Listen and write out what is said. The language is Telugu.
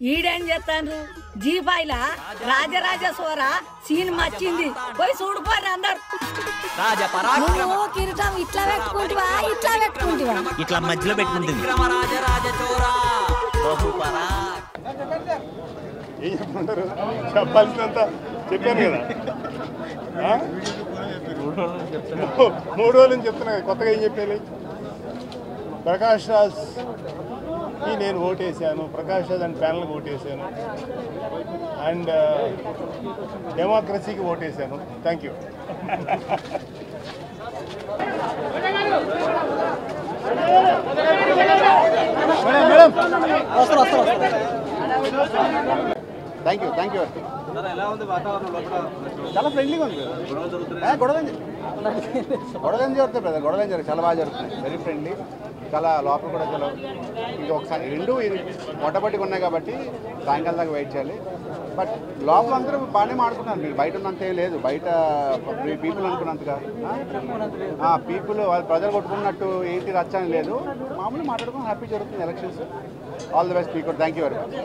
ఈడేం చేస్తాండ్రు జీపాయిల రాజరాజ సోర సీన్ మచ్చింది పోయి చూడిపోరు అందరు రాజ పరాక్రమ నువ్వు కిరీటం ఇట్లా పెట్టుకుంటువా ఇట్లా పెట్టుకుంటువా ఇట్లా మధ్యలో పెట్టుకుంటుంది రాజ రాజ చోరా బహు పరాక్ ఏం చెప్పమంటారు చెప్పాల్సినంత చెప్పాను కదా ఆ? మూ- మూడు రోజుల నుంచి చెప్తున్నా కదా, కొత్తగా ఏం చెప్పాలి ప్రకాష్ రాజ్ కి నేను ఓటేసాను ప్రకాష్ రాజ్ అండ్ ప్యానల్కి ఓటేసాను అండ్ డెమోక్రసీకి ఓటేసాను thank you thank you thank you చాలా ఫ్రెండ్లీగా ఉంది ఏ, గొడవ ఏం జరు- గొడవ ఏం జరుగుతాయి బ్రదర్ గొడవ ఏం జరుగుతుంది చాలా బాగా జరుగుతున్నాయి వెరీ ఫ్రెండ్లీ చాలా లోపల కూడా చాలా ఇది ఒకసారి రెండు మొట్టపట్టిగా ఉన్నాయి కాబట్టి సాయంకాలం దాకా వెయిట్ చేయాలి బట్ లోపల అందరూ బాగానే మాడుకున్నారు మీరు బయట ఉన్నంత ఏం లేదు బయట పీపుల్ అనుకున్నంతగా పీపుల్ వాళ్ళు ప్రజలు కొట్టుకున్నట్టు ఏంటి రచ్చ అని లేదు మామూలు మాట్లాడుకుని హ్యాపీ జరుగుతుంది elections all the best speaker thank you very much